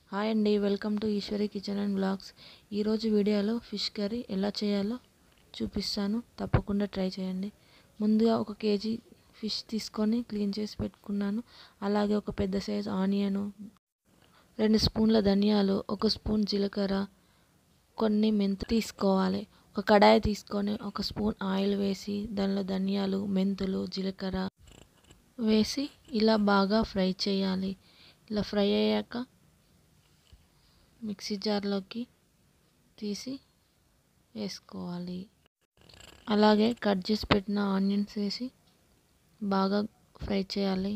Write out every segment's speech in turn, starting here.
hi అండి welcome to Eswari kitchen and blogs ఈరోజు వీడియోలో ఫిష్ కర్రీ ఎలా చేయాలో చూపిస్తాను తప్పకుండా ట్రై చేయండి ముందుగా ఒక కేజీ ఫిష్ తీసుకొని క్లీన్ చేసి పెట్టుకున్నాను అలాగే ఒక పెద్ద సైజ్ ఆనియను రెండు స్పూన్ల ధనియాలు ఒక స్పూన్ జీలకర్ర కొన్ని మెంతు తీసుకోవాలి ఒక కడాయి తీసుకొని ఒక స్పూన్ ఆయిల్ వేసి దానిలో ధనియాలు మెంతులు జీలకర్ర వేసి ఇలా బాగా ఫ్రై చేయాలి ఇలా ఫ్రై అయ్యాక మిక్సీ జార్లోకి తీసి వేసుకోవాలి అలాగే కట్ చేసి పెట్టిన ఆనియన్స్ వేసి బాగా ఫ్రై చేయాలి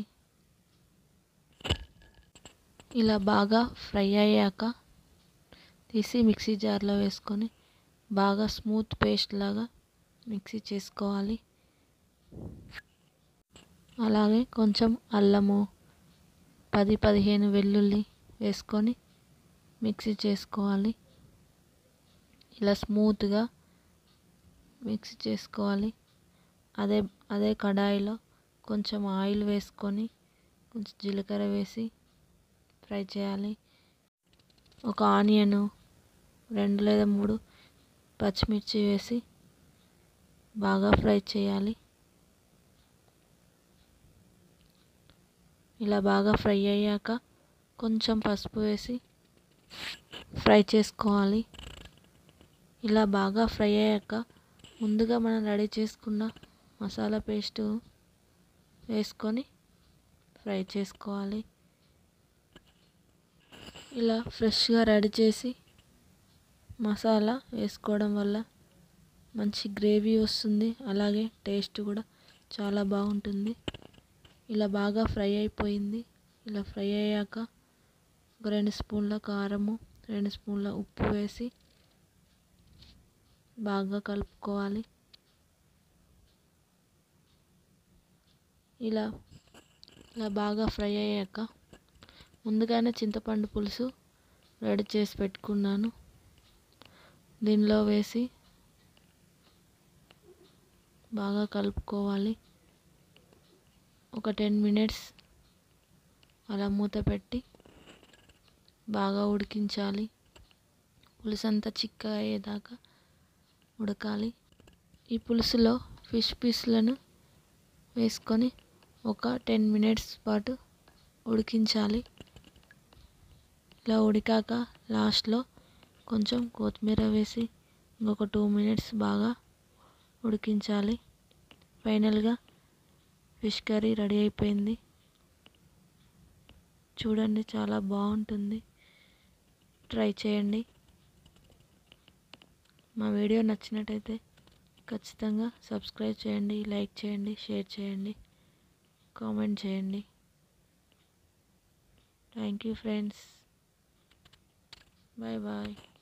ఇలా బాగా ఫ్రై అయ్యాక తీసి మిక్సీ జార్లో వేసుకొని బాగా స్మూత్ పేస్ట్ లాగా మిక్సీ చేసుకోవాలి అలాగే కొంచెం అల్లము పది పదిహేను వెల్లుల్లి వేసుకొని మిక్సీ చేసుకోవాలి ఇలా స్మూత్గా మిక్సీ చేసుకోవాలి అదే అదే కడాయిలో కొంచెం ఆయిల్ వేసుకొని కొంచెం జీలకర్ర వేసి ఫ్రై చేయాలి ఒక ఆనియను రెండు లేదా మూడు పచ్చిమిర్చి వేసి బాగా ఫ్రై చేయాలి ఇలా బాగా ఫ్రై అయ్యాక కొంచెం పసుపు వేసి ఫ్రై చేసుకోవాలి ఇలా బాగా ఫ్రై అయ్యాక ముందుగా మనం రెడీ చేసుకున్న మసాలా పేస్ట్ వేసుకొని ఫ్రై చేసుకోవాలి ఇలా ఫ్రెష్గా రెడీ చేసి మసాలా వేసుకోవడం వల్ల మంచి గ్రేవీ వస్తుంది అలాగే టేస్ట్ కూడా చాలా బాగుంటుంది ఇలా బాగా ఫ్రై అయిపోయింది ఇలా ఫ్రై అయ్యాక ఒక రెండు స్పూన్ల కారము రెండు స్పూన్ల ఉప్పు వేసి బాగా కలుపుకోవాలి ఇలా ఇలా బాగా ఫ్రై అయ్యాక ముందుగానే చింతపండు పులుసు రెడీ చేసి పెట్టుకున్నాను దీనిలో వేసి బాగా కలుపుకోవాలి ఒక టెన్ మినిట్స్ అలా మూత పెట్టి బాగా ఉడికించాలి పులుసు అంతా చిక్కగా అయ్యేదాకా ఉడకాలి ఈ పులుసులో ఫిష్ పీస్లను వేసుకొని ఒక టెన్ మినిట్స్ పాటు ఉడికించాలి ఇలా ఉడికాక లాస్ట్లో కొంచెం కొత్తిమీర వేసి ఇంకొక టూ మినిట్స్ బాగా ఉడికించాలి ఫైనల్గా ఫిష్ కర్రీ రెడీ అయిపోయింది చూడండి చాలా బాగుంటుంది ట్రై చేయండి మా వీడియో నచ్చినట్టయితే ఖచ్చితంగా సబ్స్క్రైబ్ చేయండి లైక్ చేయండి షేర్ చేయండి కామెంట్ చేయండి thank you friends bye bye